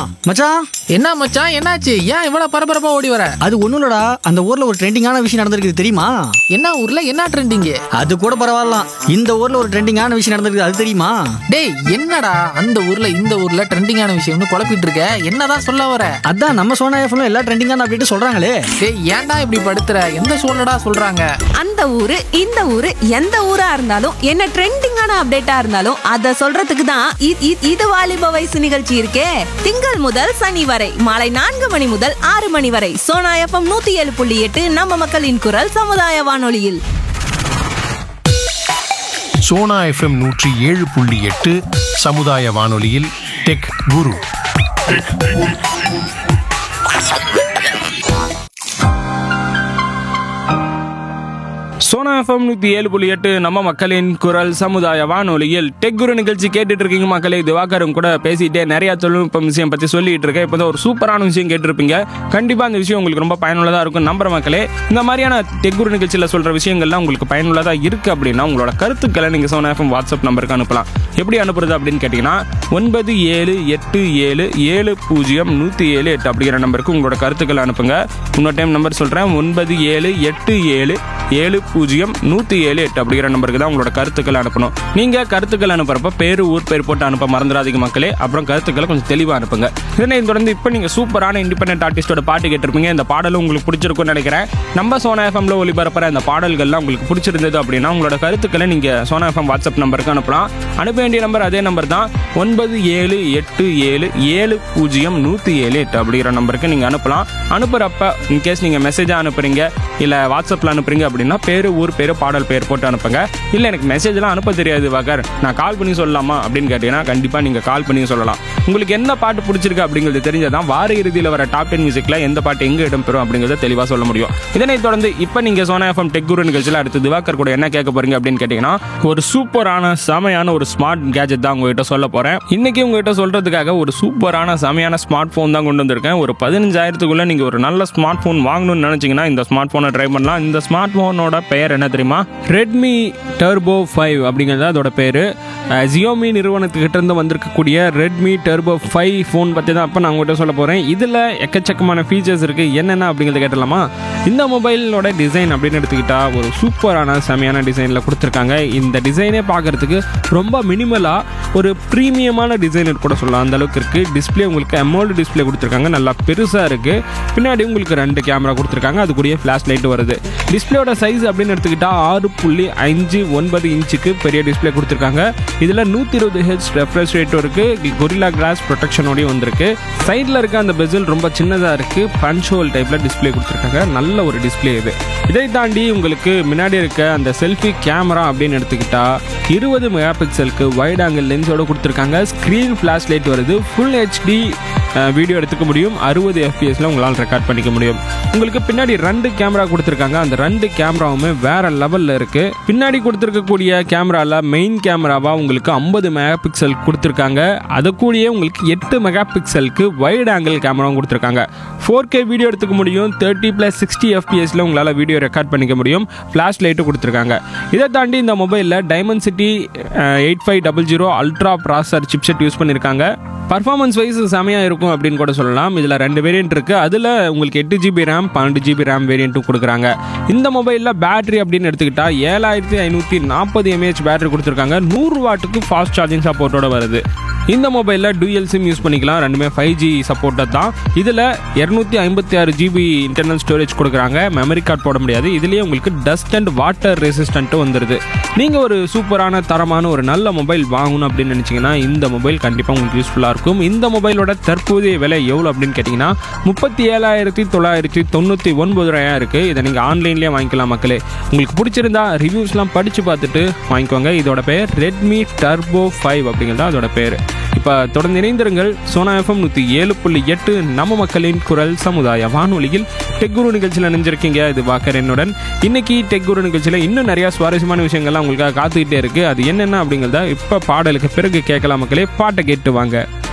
மச்சான் என்ன மச்சான் என்னாச்சு ஏன் இவ்வளவு பரபரப்பா ஓடி வர அது ஒண்ணும் இல்லடா அந்த ஊர்ல ஒரு ட்ரெண்டிங்கான விஷயம் நடந்திருக்குது தெரியுமா என்ன ஊர்ல என்ன ட்ரெண்டிங் அது கூட பரவாயில்ல இந்த ஊர்ல ஒரு ட்ரெண்டிங்கான விஷயம் நடந்திருக்குது அது தெரியுமா டேய் என்னடா அந்த ஊர்ல இந்த ஊர்ல ட்ரெண்டிங்கான விஷயம்னு குழப்பிட்டு இருக்க என்னதான் சொல்ல வர அதான் நம்ம சோனா எஃப்ல எல்லா ட்ரெண்டிங்கான அப்டேட் சொல்றாங்களே டேய் ஏன்டா இப்படி படுத்துற எந்த சூழலடா சொல்றாங்க அந்த ஊரு இந்த ஊரு எந்த ஊரா இருந்தாலும் என்ன ட்ரெண்டிங்கான அப்டேட்டா இருந்தாலும் அத சொல்றதுக்கு தான் இ- இ- இது வாலிப வயசு நிகழ்ச்சி இருக்கே திங்கள் முதல் சனி வரை மாலை நான்கு மணி முதல் ஆறு மணி வரை சோனா எஃப்எம் நூத்தி ஏழு புள்ளி எட்டு நம்ம மக்களின் குரல் சமுதாய வானொலியில் சோனா எஃப்எம் நூற்றி ஏழு புள்ளி எட்டு சமுதாய வானொலியில் டெக் குரு சோனா எஃப்எம் நூற்றி ஏழு புள்ளி எட்டு நம்ம மக்களின் குரல் சமுதாய வானொலியில் டெக் குரு நிகழ்ச்சி கேட்டுட்டு இருக்கீங்க மக்களே திவாகரும் கூட பேசிட்டே நிறைய தொழில்நுட்பம் விஷயம் பற்றி சொல்லிட்டு இருக்கேன் இப்போ ஒரு சூப்பரான விஷயம் கேட்டிருப்பீங்க கண்டிப்பாக அந்த விஷயம் உங்களுக்கு ரொம்ப பயனுள்ளதாக இருக்கும் நம்புற மக்களே இந்த மாதிரியான டெக் குரு நிகழ்ச்சியில் சொல்கிற விஷயங்கள்லாம் உங்களுக்கு பயனுள்ளதாக இருக்குது அப்படின்னா உங்களோட கருத்துக்களை நீங்கள் சோனா எஃப்எம் வாட்ஸ்அப் நம்பருக்கு அனுப்பலாம் எப்படி அனுப்புறது அப்படின்னு கேட்டிங்கன்னா ஒன்பது ஏழு எட்டு ஏழு ஏழு பூஜ்ஜியம் நூற்றி ஏழு எட்டு அப்படிங்கிற நம்பருக்கு உங்களோட கருத்துக்களை அனுப்புங்க இன்னொரு டைம் நம்பர் சொல்கிறேன் ஒன்பது ஏழு எட்டு ஏழு ஏழு பூஜ்ஜியம் நூற்றி ஏழு எட்டு அப்படிங்கிற நம்பருக்கு தான் உங்களோட கருத்துக்களை அனுப்பணும் நீங்கள் கருத்துக்கள் அனுப்புறப்ப பேர் ஊர் பேர் போட்டு அனுப்ப மறந்துடாதீங்க மக்களே அப்புறம் கருத்துக்களை கொஞ்சம் தெளிவாக அனுப்புங்க இதனை தொடர்ந்து இப்போ நீங்கள் சூப்பரான இண்டிபெண்டன்ட் ஆர்டிஸ்டோட பாட்டு கேட்டிருப்பீங்க இந்த பாடலும் உங்களுக்கு பிடிச்சிருக்கும்னு நினைக்கிறேன் நம்ம சோனா எஃப்எம்ல ஒளிபரப்புற இந்த பாடல்கள்லாம் உங்களுக்கு பிடிச்சிருந்தது அப்படின்னா உங்களோட கருத்துக்களை நீங்கள் சோனா எஃப்எம் வாட்ஸ்அப் நம்பருக்கு அனுப்பலாம் அனுப்ப வேண்டிய நம்பர் அதே நம்பர் தான் ஒன்பது ஏழு எட்டு ஏழு ஏழு பூஜ்ஜியம் நூற்றி ஏழு எட்டு அப்படிங்கிற நம்பருக்கு நீங்கள் அனுப்பலாம் அனுப்புகிறப்ப இன்கேஸ் நீங்கள் மெசேஜாக அனுப்புறீங்க இல்லை வாட்ஸ்அப்பில் அனுப்புறீங்க அப்படின்னா பேர் ஊர் பேர் பாடல் பேர் போட்டு அனுப்புங்க இல்லை எனக்கு மெசேஜ்லாம் அனுப்ப தெரியாது வகர் நான் கால் பண்ணி சொல்லலாமா அப்படின்னு கேட்டீங்கன்னா கண்டிப்பாக நீங்கள் கால் பண்ணி சொல்லலாம் உங்களுக்கு என்ன பாட்டு பிடிச்சிருக்கு அப்படிங்கிறது தெரிஞ்சதான் வார இறுதியில் வர டாப் டென் மியூசிக்கில் எந்த பாட்டு எங்கே இடம்பெறும் அப்படிங்கிறத தெளிவாக சொல்ல முடியும் இதனைத் தொடர்ந்து இப்போ நீங்கள் சோனா எஃப்எம் டெக் குரு நிகழ்ச்சியில் அடுத்து திவாகர் கூட என்ன கேட்க போறீங்க அப்படின்னு கேட்டிங்கன்னா ஒரு சூப்பரான செமையான ஒரு ஸ்மார்ட் கேஜெட் தான் உங்ககிட்ட சொல்ல போகிறேன் இன்னைக்கு உங்ககிட்ட சொல்கிறதுக்காக ஒரு சூப்பரான செமையான ஸ்மார்ட் ஃபோன் தான் கொண்டு வந்திருக்கேன் ஒரு பதினஞ்சாயிரத்துக்குள்ளே நீங்கள் ஒரு நல்ல ஸ்மார்ட் ஃபோன் வாங்கணும்னு நினச்சிங்கன்னா இந்த ஸ்மார்ட் ஃபோனை ட்ரை பண்ணலாம் இந்த ஸ்மார்ட் ஃபோனோட பெயர் என்ன தெரியுமா ரெட்மி டர்போ ஃபைவ் அப்படிங்கிறது அதோட பேர் ஜியோமி நிறுவனத்துக்கிட்ட இருந்து வந்திருக்கக்கூடிய ரெட்மி டர்போ ஃபைவ் ஃபோன் பற்றி தான் அப்போ நான் உங்கள்கிட்ட சொல்ல போகிறேன் இதில் எக்கச்சக்கமான ஃபீச்சர்ஸ் இருக்குது என்னென்ன அப்படிங்கிறத கேட்டலாமா இந்த மொபைலோட டிசைன் அப்படின்னு எடுத்துக்கிட்டா ஒரு சூப்பரான செமையான டிசைனில் கொடுத்துருக்காங்க இந்த டிசைனே பார்க்குறதுக்கு ரொம்ப மினிமலாக ஒரு ப்ரீமியமான டிசைனர் கூட சொல்லலாம் அந்த அளவுக்கு இருக்குது டிஸ்பிளே உங்களுக்கு அமௌல்டு டிஸ்பிளே கொடுத்துருக்காங்க நல்லா பெருசாக இருக்குது பின்னாடி உங்களுக்கு ரெண்டு கேமரா கொடுத்துருக்காங்க அது கூடயே ஃப்ளாஷ் லைட் வருது டிஸ்பிளேயோட சைஸ் அப்படின்னு எடுத்துக்கிட்டா ஆறு புள்ளி அஞ்சு ஒன்பது இன்ச்சுக்கு பெரிய டிஸ்பிளே கொடுத்துருக்காங்க இதில் நூற்றி இருபது ஹெச் ரெஃப்ரெஷ் ரேட்டும் இருக்குது கொரில்லா கிளாஸ் ப்ரொடெக்ஷனோடையும் வந்திருக்கு சைடில் இருக்க அந்த பெசில் ரொம்ப சின்னதாக இருக்குது பஞ்ச் ஹோல் டைப்பில் டிஸ்பிளே கொடுத்துருக்காங்க நல்ல ஒரு டிஸ்பிளே இது இதை தாண்டி உங்களுக்கு முன்னாடி இருக்க அந்த செல்ஃபி கேமரா அப்படின்னு எடுத்துக்கிட்டா இருபது மெகா பிக்சலுக்கு வைட் ஆங்கிள் லென்ஸோட கொடுத்துருக்காங்க ஸ்க்ரீன் ஃப்ளாஷ் லைட் வருது ஃபுல் ஹெச்டி வீடியோ எடுத்துக்க முடியும் அறுபது எஃபிஎஸ்ல உங்களால் ரெக்கார்ட் பண்ணிக்க முடியும் உங்களுக்கு பின்னாடி ரெண்டு கேமரா கொடுத்துருக்காங்க அந்த ரெண்டு கேமராவுமே வேற லெவலில் இருக்கு பின்னாடி கொடுத்துருக்கக்கூடிய கேமரால மெயின் கேமராவா உங்களுக்கு ஐம்பது மெகா பிக்சல் கொடுத்துருக்காங்க அது கூடயே உங்களுக்கு எட்டு மெகா பிக்சலுக்கு வைட் ஆங்கிள் கேமராவும் கொடுத்துருக்காங்க ஃபோர் கே வீடியோ எடுத்துக்க முடியும் தேர்ட்டி ப்ளஸ் சிக்ஸ்டி எஃபிஎஸ்ல உங்களால் வீடியோ ரெக்கார்ட் பண்ணிக்க முடியும் ஃப்ளாஷ் லைட்டும் கொடுத்துருக்காங்க இதை தாண்டி இந்த மொபைலில் Dimensity eight five double zero ultra processor chipset use பண்ணியிருக்காங்க பர்ஃபார்மன்ஸ் வைஸ் செமையாக இருக்கும் அப்படின்னு கூட சொல்லலாம் இதில் ரெண்டு வேரியன்ட் இருக்குது அதில் உங்களுக்கு எட்டு ஜிபி ரேம் பன்னெண்டு ஜிபி ரேம் வேரியண்ட்டும் கொடுக்குறாங்க இந்த மொபைலில் பேட்டரி அப்படின்னு எடுத்துக்கிட்டா ஏழாயிரத்தி ஐநூற்றி நாற்பது எம்ஏஹெச் பேட்டரி கொடுத்துருக்காங்க நூறு வாட்டுக்கு ஃபாஸ்ட் சார்ஜிங் சப்போர்ட்டோட வருது இந்த மொபைலில் டூயல் சிம் யூஸ் பண்ணிக்கலாம் ரெண்டுமே ஃபைவ் ஜி சப்போர்ட்டட் தான் இதில் இரநூத்தி ஐம்பத்தி ஆறு ஜிபி இன்டர்னல் ஸ்டோரேஜ் கொடுக்குறாங்க மெமரி கார்டு போட முடியாது இதுலேயே உங்களுக்கு டஸ்ட் அண்ட் வாட்டர் ரெசிஸ்டன்ட்டும் வந்துடுது நீங்கள் ஒரு சூப்பரான தரமான ஒரு நல்ல மொபைல் வாங்கணும் அப்படின்னு நினச்சிங்கன்னா இந்த மொபைல் கண்டிப்பாக உங்களுக்கு யூஸ்ஃபுல்லாக இருக்கும் இந்த மொபைலோட தற்போதைய விலை எவ்வளோ அப்படின்னு கேட்டிங்கன்னா முப்பத்தி ஏழாயிரத்தி தொள்ளாயிரத்தி தொண்ணூற்றி ஒன்பது ரூபாயாக இருக்குது இதை நீங்கள் ஆன்லைன்லேயே வாங்கிக்கலாம் மக்களே உங்களுக்கு பிடிச்சிருந்தா ரிவ்யூஸ்லாம் படித்து பார்த்துட்டு வாங்கிக்கோங்க இதோட பேர் ரெட்மி டர்போ ஃபைவ் அப்படிங்கிறது அதோட பேர் இப்போ தொடர்ந்து இணைந்திருங்கள் சோனா எஃப்எம் நூற்றி ஏழு புள்ளி எட்டு நம்ம மக்களின் குரல் சமுதாய வானொலியில் டெக்குரு நிகழ்ச்சியில் நினைஞ்சிருக்கீங்க இது வாக்கர் என்னுடன் இன்னைக்கு டெக்குரு நிகழ்ச்சியில் இன்னும் நிறைய சுவாரஸ்யமான விஷயங்கள்லாம் உங்களுக்காக காத்துக்கிட்டே இருக்கு அது என்னென்ன அப்படிங்கிறத இப்போ பாடலுக்கு பிறகு கேட்கலாம் மக்களே பாட்டை கேட்டு வாங்க